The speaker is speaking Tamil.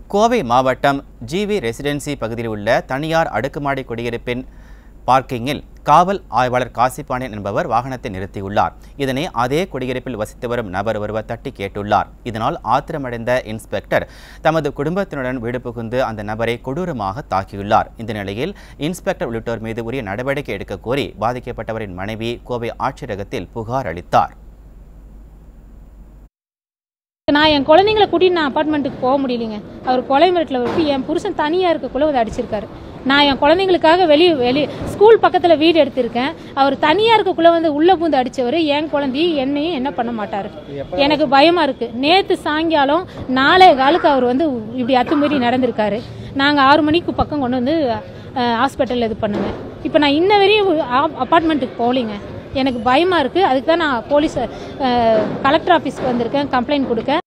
கோவை மாவட்டம் ஜிவி ரெசிடென்சி பகுதியில் உள்ள தனியார் அடுக்குமாடி குடியிருப்பின் பார்க்கிங்கில் காவல் ஆய்வாளர் காசிபாண்டியன் என்பவர் வாகனத்தை நிறுத்தியுள்ளார் இதனை அதே குடியிருப்பில் வசித்து வரும் நபர் ஒருவர் தட்டி கேட்டுள்ளார் இதனால் ஆத்திரமடைந்த இன்ஸ்பெக்டர் தமது குடும்பத்தினருடன் வீடு புகுந்து அந்த நபரை கொடூரமாக தாக்கியுள்ளார் இந்த நிலையில் இன்ஸ்பெக்டர் உள்ளிட்டோர் மீது உரிய நடவடிக்கை எடுக்க கோரி பாதிக்கப்பட்டவரின் மனைவி கோவை ஆட்சியரகத்தில் புகார் அளித்தார் நான் என் குழந்தைங்களை கூட்டிட்டு நான் அப்பார்ட்மெண்ட்டுக்கு போக முடியலைங்க அவர் கொலை மிரட்டில் விட்டு என் புருஷன் தனியாக இருக்கக்குள்ள வந்து அடிச்சிருக்காரு நான் என் குழந்தைங்களுக்காக வெளியே வெளி ஸ்கூல் பக்கத்தில் வீடு எடுத்திருக்கேன் அவர் தனியாக இருக்கக்குள்ள வந்து உள்ளே பூந்து அடித்தவர் என் குழந்தையும் என்னையும் என்ன பண்ண மாட்டார் எனக்கு பயமாக இருக்குது நேற்று சாயங்காலம் நாளே காலுக்கு அவர் வந்து இப்படி அத்துமீறி நடந்திருக்காரு நாங்கள் ஆறு மணிக்கு பக்கம் கொண்டு வந்து ஹாஸ்பிட்டலில் இது பண்ணுங்க இப்போ நான் இன்ன வரையும் அப்பார்ட்மெண்ட்டுக்கு போகலிங்க எனக்கு பயமாக இருக்குது அதுக்கு தான் நான் போலீஸ் கலெக்டர் ஆஃபீஸ்க்கு வந்திருக்கேன் கம்ப்ளைண்ட் கொடுக்க